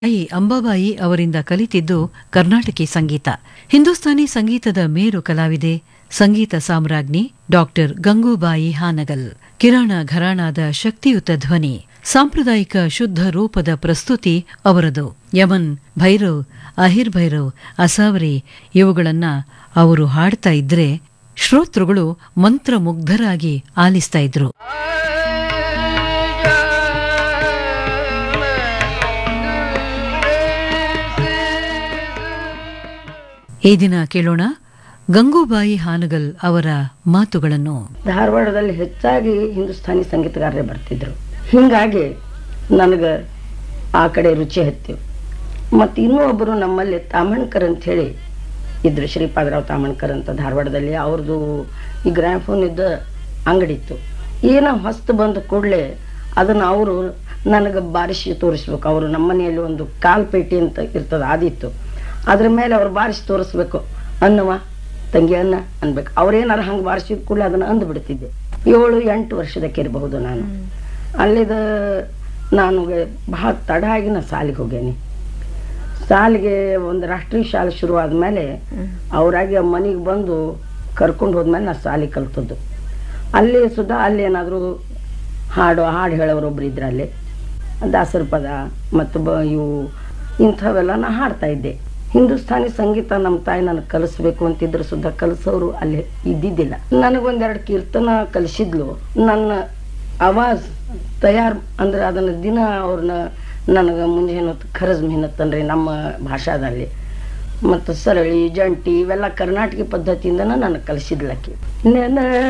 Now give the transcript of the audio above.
ತಾಯಿ ಅಂಬಾಬಾಯಿ ಅವರಿಂದ ಕಲಿತಿದ್ದು ಕರ್ನಾಟಕಿ ಸಂಗೀತ ಹಿಂದೂಸ್ತಾನಿ ಸಂಗೀತದ ಮೇರು ಕಲಾವಿದೆ ಸಂಗೀತ ಸಾಮ್ರಾಜ್ಞಿ ಡಾಕ್ಟರ್ ಗಂಗೂಬಾಯಿ ಹಾನಗಲ್ ಕಿರಾಣ ಘರಾಣಾದ ಶಕ್ತಿಯುತ ಧ್ವನಿ ಸಾಂಪ್ರದಾಯಿಕ ಶುದ್ಧ ರೂಪದ ಪ್ರಸ್ತುತಿ ಅವರದು ಯಮನ್ ಭೈರವ್ ಅಹಿರ್ ಭೈರವ್ ಅಸಾವರಿ ಇವುಗಳನ್ನ ಅವರು ಹಾಡ್ತಾ ಇದ್ರೆ ಶ್ರೋತೃಗಳು ಮಂತ್ರಮುಗ್ಧರಾಗಿ ಆಲಿಸ್ತಾ ಇದ್ರು ಈ ದಿನ ಕೇಳೋಣ ಗಂಗೂಬಾಯಿ ಹಾನಗಲ್ ಅವರ ಮಾತುಗಳನ್ನು ಧಾರವಾಡದಲ್ಲಿ ಹೆಚ್ಚಾಗಿ ಹಿಂದೂಸ್ಥಾನಿ ಸಂಗೀತಗಾರರೇ ಬರ್ತಿದ್ರು ಹೀಗಾಗಿ ನನಗೆ ಆ ಕಡೆ ರುಚಿ ಹತ್ತಿವು ಮತ್ತು ಇನ್ನೂ ಒಬ್ಬರು ನಮ್ಮಲ್ಲಿ ತಾಮಣ್ಕರ್ ಅಂತ ಹೇಳಿ ಇದ್ರು ಶ್ರೀಪಾದರಾವ್ ತಾಮಣ್ಕರ್ ಅಂತ ಧಾರವಾಡದಲ್ಲಿ ಅವ್ರದ್ದು ಈ ಗ್ರಾಫೋನ್ ಇದ್ದ ಅಂಗಡಿ ಇತ್ತು ಏನೋ ಹೊಸ್ತು ಬಂದ ಕೂಡಲೇ ಅದನ್ನು ಅವರು ನನಗೆ ಬಾರಿಸಿ ತೋರಿಸ್ಬೇಕು ಅವರು ನಮ್ಮ ಮನೆಯಲ್ಲಿ ಒಂದು ಕಾಲ್ ಪೇಟಿ ಅಂತ ಇರ್ತದೆ ಅದಿತ್ತು ಅದ್ರ ಮೇಲೆ ಅವ್ರು ಬಾರಿಸಿ ತೋರಿಸ್ಬೇಕು ಅನ್ನವ ತಂಗಿ ಅನ್ನ ಅನ್ಬೇಕು ಅವ್ರೇನಾರು ಹಂಗೆ ಬಾರಿಸಿದ ಕೂಡಲೇ ಅದನ್ನು ಅಂದು ಬಿಡ್ತಿದ್ದೆ ಏಳು ಎಂಟು ವರ್ಷದಕ್ಕೆ ಇರಬಹುದು ನಾನು ಅಲ್ಲಿದ ನಾನು ಭಾಳ ತಡ ಆಗಿ ನಾನು ಸಾಲಿಗೆ ಹೋಗೇನಿ ಸಾಲಿಗೆ ಒಂದು ರಾಷ್ಟ್ರೀಯ ಶಾಲೆ ಶುರು ಆದಮೇಲೆ ಅವರಾಗಿ ಮನೆಗೆ ಬಂದು ಕರ್ಕೊಂಡು ಹೋದ್ಮೇಲೆ ನಾನು ಸಾಲಿ ಕಲ್ತದ್ದು ಅಲ್ಲಿ ಸುಧಾ ಅಲ್ಲಿ ಏನಾದರೂ ಹಾಡು ಹಾಡು ಹೇಳೋರೊಬ್ರು ಇದ್ರು ಅಲ್ಲಿ ದಾಸರ ಪದ ಮತ್ತು ಬ ಇವು ಇಂಥವೆಲ್ಲ ನಾ ಹಾಡ್ತಾ ಇದ್ದೆ ಹಿಂದೂಸ್ಥಾನಿ ಸಂಗೀತ ನಮ್ಮ ತಾಯಿ ನನಗೆ ಕಲಿಸ್ಬೇಕು ಅಂತಿದ್ರು ಸುದ್ದ ಕಲಿಸೋರು ಅಲ್ಲಿ ಇದ್ದಿದ್ದಿಲ್ಲ ನನಗೊಂದೆರಡು ಕೀರ್ತನ ಕಲಿಸಿದ್ಲು ನನ್ನ ಆವಾಜ್ ತಯಾರು ಅಂದ್ರೆ ಅದನ್ನು ದಿನ ಅವ್ರನ್ನ ನನಗೆ ಮುಂಜಾನೆ ಹೊತ್ತು ಖರಜ್ ಮೆಹನತ್ ಅಂದ್ರೆ ನಮ್ಮ ಭಾಷಾದಲ್ಲಿ ಮತ್ತು ಸರಳಿ ಜಂಟಿ ಇವೆಲ್ಲ ಕರ್ನಾಟಕ ಪದ್ಧತಿಯಿಂದನೇ ನನಗೆ ಕಲಿಸಿದ್ಲಕ್ಕಿ ನೆನ